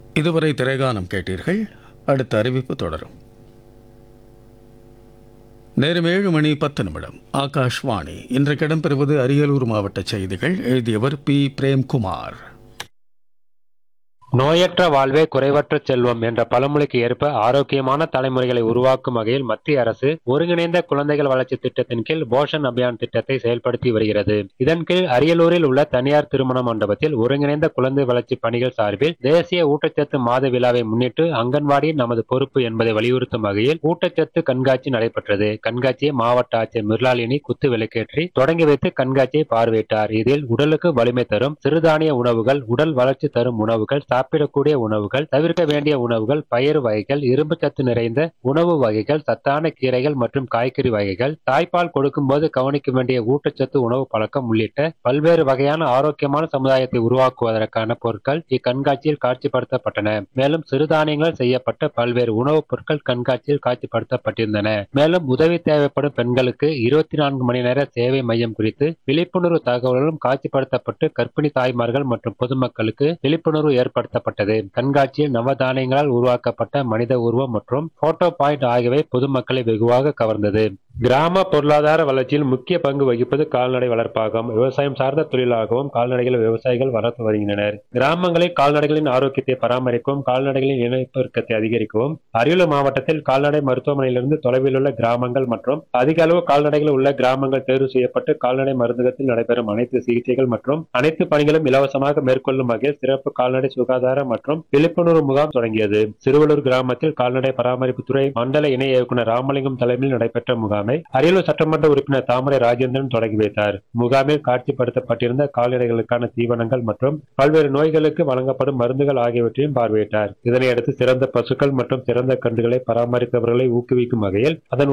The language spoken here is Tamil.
இதுவரை திரைகானம் கேட்டீர்கள் அடுத்த அறிவிப்பு தொடரும் நேரம் ஏழு மணி பத்து நிமிடம் ஆகாஷ்வாணி இன்றைக்கு இடம்பெறுவது அரியலூர் மாவட்ட செய்திகள் எழுதியவர் பி பிரேம்குமார் நோயற்ற வாழ்வே குறைவற்ற செல்வம் என்ற பழமொழிக்கு ஏற்ப ஆரோக்கியமான தலைமுறைகளை உருவாக்கும் வகையில் மத்திய அரசு ஒருங்கிணைந்த குழந்தைகள் வளர்ச்சி திட்டத்தின் கீழ் போஷன் அபியான் திட்டத்தை செயல்படுத்தி வருகிறது இதன் கீழ் அரியலூரில் உள்ள தனியார் திருமண மண்டபத்தில் ஒருங்கிணைந்த குழந்தை வளர்ச்சி பணிகள் சார்பில் தேசிய ஊட்டச்சத்து மாத விழாவை முன்னிட்டு அங்கன்வாடி நமது பொறுப்பு என்பதை வலியுறுத்தும் வகையில் ஊட்டச்சத்து கண்காட்சி நடைபெற்றது கண்காட்சியை மாவட்ட ஆட்சியர் மிர்லாலினி குத்து விளக்கேற்றி தொடங்கி வைத்து கண்காட்சியை பார்வையிட்டார் இதில் உடலுக்கு வலிமை தரும் சிறுதானிய உணவுகள் உடல் வளர்ச்சி தரும் உணவுகள் சாப்பிடக்கூடிய உணவுகள் தவிர்க்க வேண்டிய உணவுகள் பயிர் வகைகள் இரும்பு சத்து நிறைந்த உணவு வகைகள் சத்தான கீரைகள் மற்றும் காய்கறி வகைகள் தாய்ப்பால் கொடுக்கும்போது கவனிக்க வேண்டிய ஊட்டச்சத்து உணவு பழக்கம் உள்ளிட்ட பல்வேறு வகையான ஆரோக்கியமான சமுதாயத்தை உருவாக்குவதற்கான பொருட்கள் இக்கண்காட்சியில் காட்சிப்படுத்தப்பட்டன மேலும் சிறுதானியங்கள் செய்யப்பட்ட பல்வேறு உணவுப் பொருட்கள் கண்காட்சியில் காட்சிப்படுத்தப்பட்டிருந்தன மேலும் உதவி தேவைப்படும் பெண்களுக்கு இருபத்தி நான்கு மணி நேர சேவை மையம் குறித்து விழிப்புணர்வு தகவல்களும் காட்சிப்படுத்தப்பட்டு கர்ப்பிணி தாய்மார்கள் மற்றும் பொதுமக்களுக்கு விழிப்புணர்வு ஏற்படுத்தப்பட்டது கண்காட்சியில் நவதானியங்களால் உருவாக்கப்பட்ட மனித உருவம் மற்றும் போட்டோ பாயிண்ட் ஆகியவை பொதுமக்களை வெகுவாக கவர்ந்தது கிராம பொருளாதார வளர்ச்சியில் முக்கிய பங்கு வகிப்பது கால்நடை வளர்ப்பாகும் விவசாயம் சார்ந்த தொழிலாகவும் கால்நடைகள் விவசாயிகள் வளர்த்து வருகின்றனர் கிராமங்களில் கால்நடைகளின் ஆரோக்கியத்தை பராமரிக்கவும் கால்நடைகளின் இனப்பெருக்கத்தை அதிகரிக்கவும் அரியலூர் மாவட்டத்தில் கால்நடை மருத்துவமனையிலிருந்து தொலைவில் உள்ள கிராமங்கள் மற்றும் அதிக அளவு கால்நடைகள் உள்ள கிராமங்கள் தேர்வு செய்யப்பட்டு கால்நடை மருந்தகத்தில் நடைபெறும் அனைத்து சிகிச்சைகள் மற்றும் அனைத்து பணிகளும் இலவசமாக மேற்கொள்ளும் வகையில் சிறப்பு கால்நடை சுகாதார மற்றும் விழிப்புணர்வு முகாம் தொடங்கியது சிறுவலூர் கிராமத்தில் கால்நடை பராமரிப்புத்துறை மண்டல இணை இயக்குநர் ராமலிங்கம் தலைமையில் நடைபெற்ற முகாமை அரியலூர் சட்டமன்ற உறுப்பினர் தாமரை ராஜேந்திரன் தொடங்கி வைத்தார் முகாமில் காட்சிப்படுத்தப்பட்டிருந்த கால்நடைகளுக்கான தீவனங்கள் மற்றும் பல்வேறு நோய்களுக்கு வழங்கப்படும் மருந்துகள் ஆகியவற்றையும் பார்வையிட்டார் இதனையடுத்து சிறந்த பசுக்கள் மற்றும் சிறந்த கன்றுகளை பராமரிப்பவர்களை ஊக்குவிக்கும் வகையில் அதன்